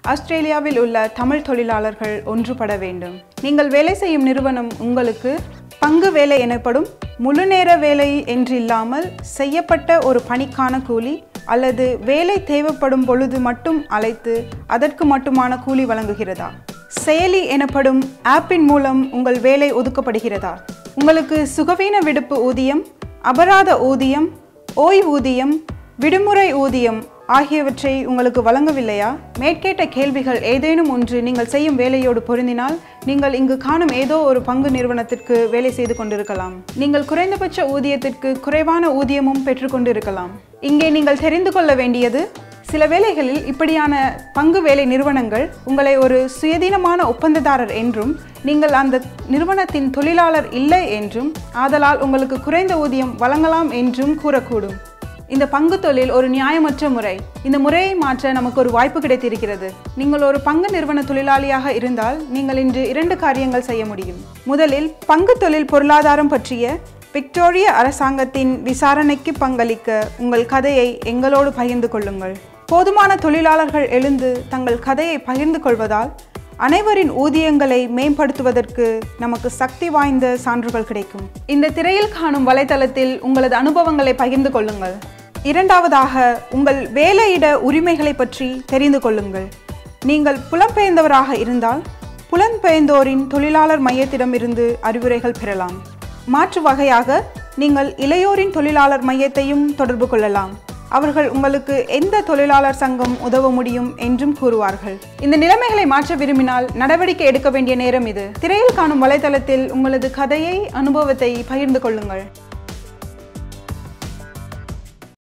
ஆஸ்திரேலியாவில் உள்ள தமிழ் தொழிலாளர்கள் ஒன்றுபட வேண்டும் நீங்கள் வேலை செய்யும் நிறுவனம் உங்களுக்கு பங்கு வேலை எனப்படும் முழுநேர வேலை என்றில்லாமல் செய்யப்பட்ட ஒரு பணிக்கான கூலி அல்லது வேலை தேவைப்படும் பொழுது மட்டும் அழைத்து அதற்கு மட்டுமான கூலி வழங்குகிறதா செயலி எனப்படும் ஆப்பின் மூலம் உங்கள் வேலை ஒதுக்கப்படுகிறதா உங்களுக்கு சுகவீன விடுப்பு ஊதியம் அபராத ஊதியம் ஓய்வூதியம் விடுமுறை ஊதியம் ஆகியவற்றை உங்களுக்கு வழங்கவில்லையா மேற்கேட்ட கேள்விகள் ஏதேனும் ஒன்று நீங்கள் செய்யும் வேலையோடு பொருந்தினால் நீங்கள் இங்கு காணும் ஏதோ ஒரு பங்கு நிறுவனத்திற்கு வேலை செய்து கொண்டிருக்கலாம் நீங்கள் குறைந்தபட்ச ஊதியத்திற்கு குறைவான ஊதியமும் பெற்றுக்கொண்டிருக்கலாம் இங்கே நீங்கள் தெரிந்து கொள்ள வேண்டியது சில வேளைகளில் இப்படியான பங்கு வேலை நிறுவனங்கள் உங்களை ஒரு சுயதீனமான ஒப்பந்ததாரர் என்றும் நீங்கள் அந்த நிறுவனத்தின் தொழிலாளர் இல்லை என்றும் ஆதலால் உங்களுக்கு குறைந்த ஊதியம் வழங்கலாம் என்றும் கூறக்கூடும் இந்த பங்கு தொழில் ஒரு நியாயமற்ற முறை இந்த முறையை மாற்ற நமக்கு ஒரு வாய்ப்பு கிடைத்திருக்கிறது நீங்கள் ஒரு பங்கு நிறுவன தொழிலாளியாக இருந்தால் நீங்கள் இன்று இரண்டு காரியங்கள் செய்ய முடியும் முதலில் பங்கு தொழில் பொருளாதாரம் பற்றிய விக்டோரிய அரசாங்கத்தின் விசாரணைக்கு பங்களிக்க உங்கள் கதையை எங்களோடு பகிர்ந்து கொள்ளுங்கள் போதுமான தொழிலாளர்கள் எழுந்து தங்கள் கதையை பகிர்ந்து கொள்வதால் அனைவரின் ஊதியங்களை மேம்படுத்துவதற்கு நமக்கு சக்தி வாய்ந்த சான்றுகள் கிடைக்கும் இந்த திரையில் காணும் வலைத்தளத்தில் உங்களது அனுபவங்களை பகிர்ந்து கொள்ளுங்கள் இரண்டாவதாக உங்கள் வேலையிட உரிமைகளை பற்றி தெரிந்து கொள்ளுங்கள் நீங்கள் புலம்பெயர்ந்தவராக இருந்தால் புலம்பெயர்ந்தோரின் தொழிலாளர் மையத்திடம் இருந்து அறிவுரைகள் பெறலாம் மாற்று வகையாக நீங்கள் இளையோரின் தொழிலாளர் மையத்தையும் தொடர்பு கொள்ளலாம் அவர்கள் உங்களுக்கு எந்த தொழிலாளர் சங்கம் உதவ முடியும் என்றும் கூறுவார்கள் இந்த நிலைமைகளை மாற்ற விரும்பினால் நடவடிக்கை எடுக்க வேண்டிய நேரம் இது திரையில் காணும் வலைத்தளத்தில் உங்களது கதையை அனுபவத்தை பகிர்ந்து கொள்ளுங்கள்